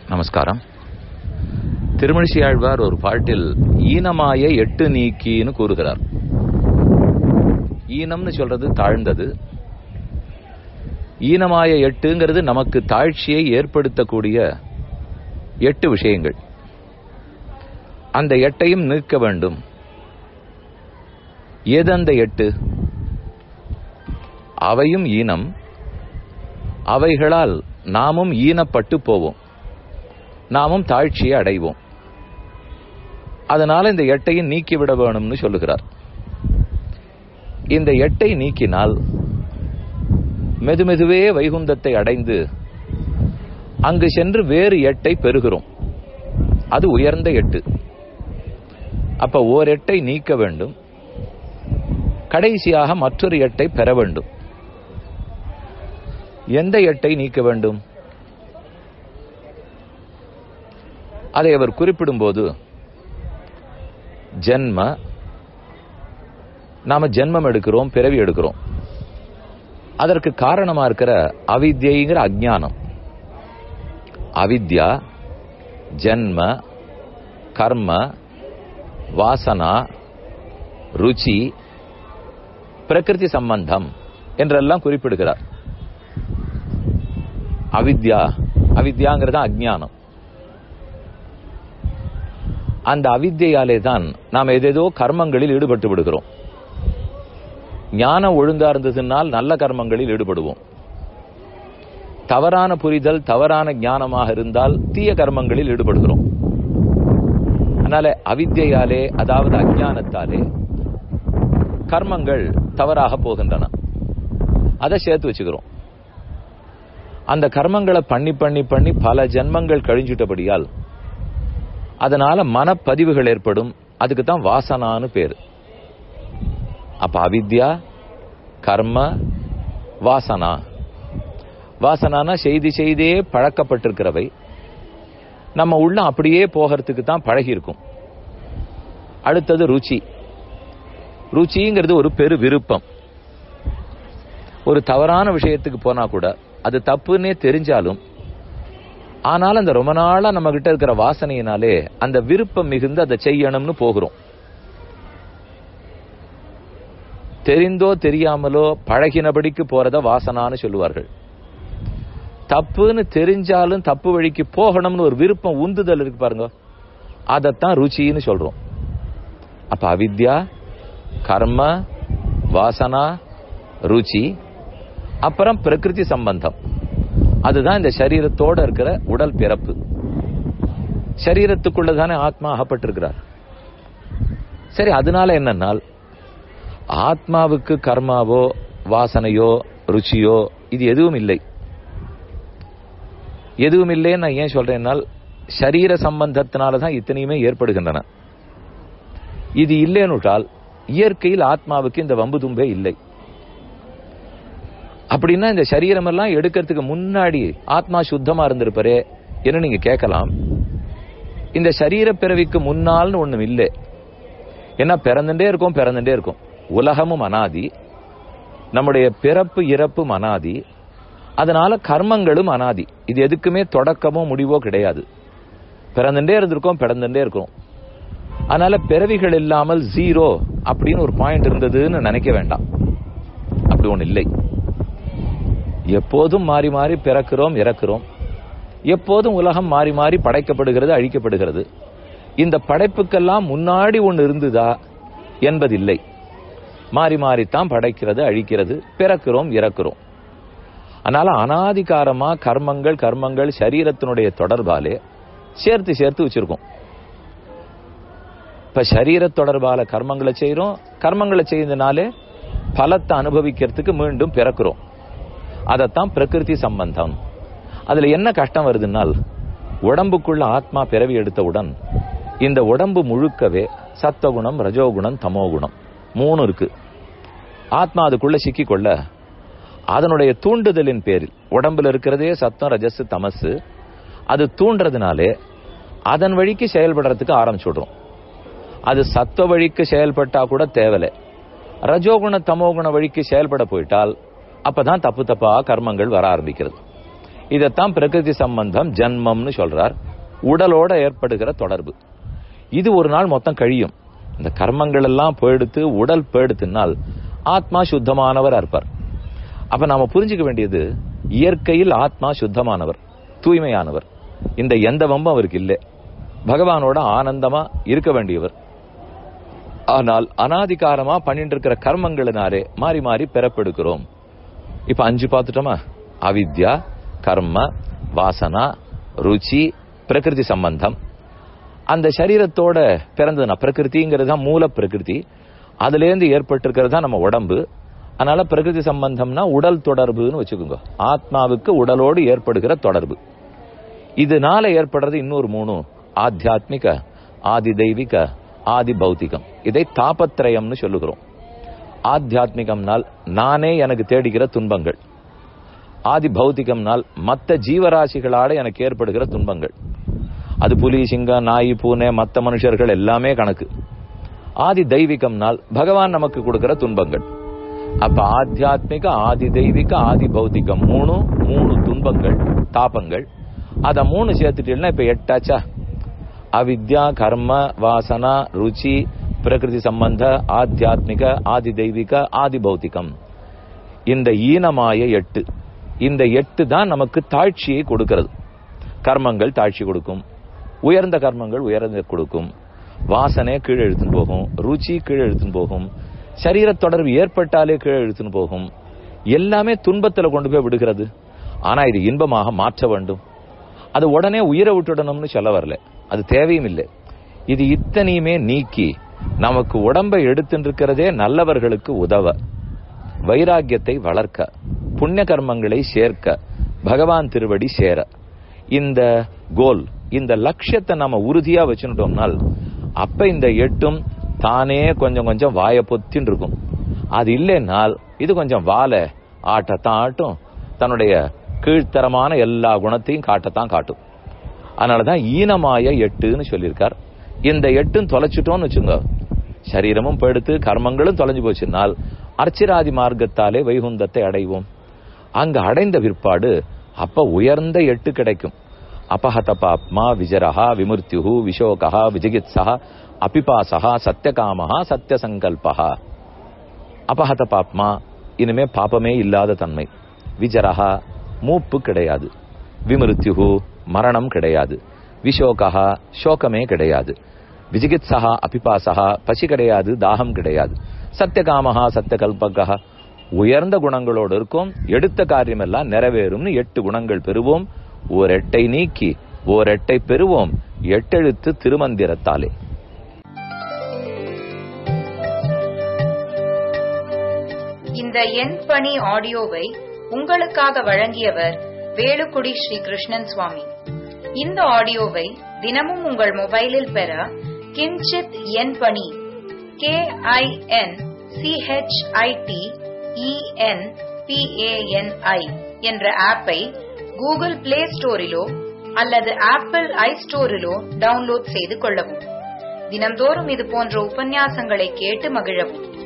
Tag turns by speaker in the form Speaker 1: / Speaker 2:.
Speaker 1: நமஸ்காரம் திருமணிசி ஆழ்வார் ஒரு பாட்டில் ஈனமாய எட்டு நீக்கின்னு கூறுகிறார் ஈனம்னு சொல்றது தாழ்ந்தது ஈனமாய எட்டுங்கிறது நமக்கு தாழ்ச்சியை ஏற்படுத்தக்கூடிய எட்டு விஷயங்கள் அந்த எட்டையும் நீக்க வேண்டும் எது அந்த எட்டு அவையும் ஈனம் அவைகளால் நாமும் ஈனப்பட்டு போவோம் நாமும் தாழ்ச்சியை அடைவோம் அதனால இந்த எட்டையும் நீக்கிவிட வேணும்னு சொல்லுகிறார் இந்த எட்டை நீக்கினால் மெதுமெதுவே வைகுந்தத்தை அடைந்து அங்கு சென்று வேறு எட்டை பெறுகிறோம் அது உயர்ந்த எட்டு அப்ப ஓர் எட்டை நீக்க வேண்டும் கடைசியாக மற்றொரு எட்டை பெற வேண்டும் எந்த எட்டை நீக்க வேண்டும் அதை அவர் குறிப்பிடும்போது ஜென்ம நாம ஜென்மம் எடுக்கிறோம் பிறவி எடுக்கிறோம் அதற்கு காரணமா இருக்கிற அவித்யைங்கிற அஜானம் அவித்யா ஜென்ம கர்ம வாசனா ருச்சி பிரகிருதி சம்பந்தம் என்றெல்லாம் குறிப்பிடுகிறார் அவித்யா அவித்யாங்கிறது அஜானம் அந்த அவித்தியாலே தான் நாம் எதேதோ கர்மங்களில் ஈடுபட்டு விடுகிறோம் ஞானம் ஒழுங்கா இருந்ததுனால் நல்ல கர்மங்களில் ஈடுபடுவோம் தவறான புரிதல் தவறான ஞானமாக இருந்தால் தீய கர்மங்களில் ஈடுபடுகிறோம் அதனால அவித்தியாலே அதாவது அஜானத்தாலே கர்மங்கள் தவறாக போகின்றன அதை சேர்த்து வச்சுக்கிறோம் அந்த கர்மங்களை பண்ணி பண்ணி பண்ணி பல ஜென்மங்கள் கழிஞ்சிட்டபடியால் அதனால மனப்பதிவுகள் ஏற்படும் அதுக்கு தான் வாசனான்னு பேரு அப்ப அவித்யா கர்ம வாசனா வாசனானா செய்தி செய்தே பழக்கப்பட்டிருக்கிறவை நம்ம உள்ள அப்படியே போகிறதுக்கு தான் பழகி இருக்கும் அடுத்தது ருச்சி ருச்சிங்கிறது ஒரு பெரு விருப்பம் ஒரு தவறான விஷயத்துக்கு போனா கூட அது தப்புன்னே தெரிஞ்சாலும் ஆனாலும் அந்த ரொம்ப நாளா நம்ம கிட்ட இருக்கிற வாசனையினாலே அந்த விருப்பம் மிகுந்து அதை செய்யணும்னு போகிறோம் தெரிந்தோ தெரியாமலோ பழகினபடிக்கு போறத வாசனான்னு சொல்லுவார்கள் தப்புன்னு தெரிஞ்சாலும் தப்பு வழிக்கு போகணும்னு ஒரு விருப்பம் உந்துதல் இருக்கு பாருங்க அதத்தான் ருச்சின்னு சொல்றோம் அப்ப அவித்யா கர்ம வாசனா ருச்சி அப்புறம் பிரகிருதி சம்பந்தம் அதுதான் இந்த சரீரத்தோட இருக்கிற உடல் பிறப்பு சரீரத்துக்குள்ள தானே ஆத்மா அகப்பட்டிருக்கிறார் சரி அதனால என்னன்னால் ஆத்மாவுக்கு கர்மாவோ வாசனையோ ருச்சியோ இது எதுவும் இல்லை எதுவும் இல்லைன்னு நான் ஏன் சொல்றேன்னால் சரீர சம்பந்தத்தினால தான் இத்தனையுமே ஏற்படுகின்றன இது இல்லைன்னுட்டால் இயற்கையில் ஆத்மாவுக்கு இந்த வம்பு தும்பே இல்லை அப்படின்னா இந்த சரீரம் எல்லாம் எடுக்கிறதுக்கு முன்னாடி ஆத்மா சுத்தமா இருந்திருப்பாரே என்ன நீங்க கேட்கலாம் இந்த சரீர பிறவிக்கு முன்னால்னு ஒண்ணும் இல்லை ஏன்னா பிறந்துட்டே இருக்கும் பிறந்துட்டே இருக்கும் உலகமும் அனாதி நம்முடைய பிறப்பு இறப்பும் அனாதி அதனால கர்மங்களும் அனாதி இது எதுக்குமே தொடக்கமோ முடிவோ கிடையாது பிறந்துட்டே இருந்திருக்கோம் பிறந்துட்டே இருக்கும் அதனால பிறவிகள் இல்லாமல் ஜீரோ அப்படின்னு ஒரு பாயிண்ட் இருந்ததுன்னு நினைக்க வேண்டாம் அப்படி ஒண்ணு இல்லை எப்போதும் மாறி மாறி பிறக்கிறோம் இறக்கிறோம் எப்போதும் உலகம் மாறி மாறி படைக்கப்படுகிறது அழிக்கப்படுகிறது இந்த படைப்புக்கெல்லாம் முன்னாடி ஒன்று இருந்துதா என்பதில்லை மாறி மாறித்தான் படைக்கிறது அழிக்கிறது பிறக்கிறோம் இறக்கிறோம் அதனால அனாதிகாரமா கர்மங்கள் கர்மங்கள் சரீரத்தினுடைய தொடர்பாலே சேர்த்து சேர்த்து வச்சிருக்கோம் இப்ப சரீர தொடர்பால கர்மங்களை செய்யறோம் கர்மங்களை செய்யறதுனாலே பலத்தை அனுபவிக்கிறதுக்கு மீண்டும் பிறக்கிறோம் அதத்தான் பிரகிருதி சம்பந்தம் அதுல என்ன கஷ்டம் வருதுன்னால் உடம்புக்குள்ள ஆத்மா பிறவி எடுத்தவுடன் இந்த உடம்பு முழுக்கவே சத்தகுணம் ரஜோகுணம் தமோகுணம் மூணு இருக்கு ஆத்மா அதுக்குள்ள சிக்கிக்கொள்ள அதனுடைய தூண்டுதலின் பேரில் உடம்புல இருக்கிறதே சத்தம் ரஜஸ் தமசு அது தூண்டுறதுனாலே அதன் வழிக்கு செயல்படுறதுக்கு ஆரம்பிச்சுடுறோம் அது சத்துவ வழிக்கு செயல்பட்டா கூட தேவலை ரஜோகுண தமோகுண வழிக்கு செயல்பட போயிட்டால் அப்பதான் தப்பு தப்பா கர்மங்கள் வர ஆரம்பிக்கிறது இதைத்தான் பிரகிருதி சம்பந்தம் ஜன்மம்னு சொல்றார் உடலோட ஏற்படுகிற தொடர்பு இது ஒரு நாள் மொத்தம் கழியும் இந்த கர்மங்கள் எல்லாம் போயிடுத்து உடல் போயிடுத்துனால் ஆத்மா சுத்தமானவர் இருப்பார் அப்ப நாம புரிஞ்சுக்க வேண்டியது இயற்கையில் ஆத்மா சுத்தமானவர் தூய்மையானவர் இந்த எந்த வம்பும் அவருக்கு இல்லை பகவானோட ஆனந்தமா இருக்க வேண்டியவர் ஆனால் அனாதிகாரமா பண்ணிட்டு இருக்கிற கர்மங்களினாலே மாறி மாறி பெறப்பெடுக்கிறோம் இப்ப அஞ்சு பார்த்துட்டோமா அவித்யா கர்ம வாசனா ருச்சி பிரகிருதி சம்பந்தம் அந்த சரீரத்தோட பிறந்ததுனா பிரகிருதிங்கிறது தான் மூல பிரகிருதி அதுல இருந்து ஏற்பட்டிருக்கிறது தான் நம்ம உடம்பு அதனால பிரகிருதி சம்பந்தம்னா உடல் தொடர்புன்னு வச்சுக்கோங்க ஆத்மாவுக்கு உடலோடு ஏற்படுகிற தொடர்பு இதனால ஏற்படுறது இன்னொரு மூணு ஆத்தியாத்மிக ஆதி தெய்வீக ஆதி பௌத்திகம் இதை தாபத்திரயம்னு சொல்லுகிறோம் ஆத்தியாத்மிகம்னால் நானே எனக்கு தேடிக்கிற துன்பங்கள் ஆதி பௌத்திகம்னால் மற்ற ஜீவராசிகளால எனக்கு ஏற்படுகிற துன்பங்கள் அது புலி சிங்கம் நாய் பூனை மற்ற மனுஷர்கள் எல்லாமே கணக்கு ஆதி தெய்வீகம்னால் பகவான் நமக்கு கொடுக்கிற துன்பங்கள் அப்ப ஆத்தியாத்மிக ஆதி தெய்வீக ஆதி பௌத்திகம் மூணு மூணு துன்பங்கள் தாபங்கள் அத மூணு சேர்த்துட்டீங்கன்னா இப்ப எட்டாச்சா அவித்யா கர்ம வாசனா ருச்சி பிரகிருதி சம்பந்த ஆத்தியாத்மிக ஆதி தெய்வீக ஆதி பௌத்திகம் இந்த ஈனமாய எட்டு இந்த எட்டு தான் நமக்கு தாழ்ச்சியை கொடுக்கிறது கர்மங்கள் தாழ்ச்சி கொடுக்கும் உயர்ந்த கர்மங்கள் உயர்ந்த கொடுக்கும் வாசனை கீழே இழுத்துன்னு போகும் ருச்சி கீழே இழுத்துன்னு போகும் சரீர தொடர்பு ஏற்பட்டாலே கீழே இழுத்துன்னு போகும் எல்லாமே துன்பத்துல கொண்டு போய் விடுகிறது ஆனா இது இன்பமாக மாற்ற வேண்டும் அது உடனே உயிரை விட்டுடணும்னு சொல்ல வரல அது தேவையும் இல்லை இது இத்தனையுமே நீக்கி நமக்கு உடம்பை எடுத்துட்டு இருக்கிறதே நல்லவர்களுக்கு உதவ வைராக்கியத்தை வளர்க்க புண்ணிய கர்மங்களை சேர்க்க பகவான் திருவடி சேர இந்த கோல் இந்த லட்சியத்தை நம்ம உறுதியா வச்சுட்டோம்னால் அப்ப இந்த எட்டும் தானே கொஞ்சம் கொஞ்சம் வாய பொத்தின்னு இருக்கும் அது இல்லைன்னால் இது கொஞ்சம் வாழை ஆட்டத்தான் ஆட்டும் தன்னுடைய கீழ்த்தரமான எல்லா குணத்தையும் காட்டத்தான் காட்டும் அதனாலதான் ஈனமாய எட்டுன்னு சொல்லியிருக்கார் இந்த எட்டும் தொலைச்சிட்டோம்னு வச்சுங்க சரீரமும் படுத்து கர்மங்களும் தொலைஞ்சு போச்சுனால் அர்ச்சிராதி மார்க்கத்தாலே வைகுந்தத்தை அடைவோம் அங்க அடைந்த பிற்பாடு அப்ப உயர்ந்த எட்டு கிடைக்கும் அபஹத பாப்மா விஜரஹா விமுர்த்தியு விஷோகா விஜிகித்சா அபிபாசா சத்தியகாமஹா சத்திய சங்கல்பா அபஹத பாப்மா இனிமே பாப்பமே இல்லாத தன்மை விஜரஹா மூப்பு கிடையாது விமிருத்யுகு மரணம் கிடையாது விஷோகா சோகமே கிடையாது விஜிகித்சா அபிபாசா பசி கிடையாது தாகம் கிடையாது சத்தியகாமஹா சத்தியகல்பகா உயர்ந்த குணங்களோடு இருக்கும் எடுத்த காரியம் எல்லாம் நிறைவேறும்னு எட்டு குணங்கள் பெறுவோம் ஓர் எட்டை நீக்கி ஓர் எட்டை பெறுவோம் எட்டெழுத்து திருமந்திரத்தாலே
Speaker 2: இந்த எண் பணி ஆடியோவை உங்களுக்காக வழங்கியவர் வேலுக்குடி ஸ்ரீ கிருஷ்ணன் சுவாமி இந்த ஆடியோவை தினமும் உங்கள் மொபைலில் பெற கிஞ்சித் எண் பணி கே ஐ என் சிஹெச்ஐடி இஎன் பிஏஎன்ஐ என்ற ஆப்பை கூகுள் பிளே ஸ்டோரிலோ அல்லது ஆப்பிள் ஐ ஸ்டோரிலோ டவுன்லோட் செய்து கொள்ளவும் தினம்தோறும் இது போன்ற உபன்யாசங்களை கேட்டு மகிழவும்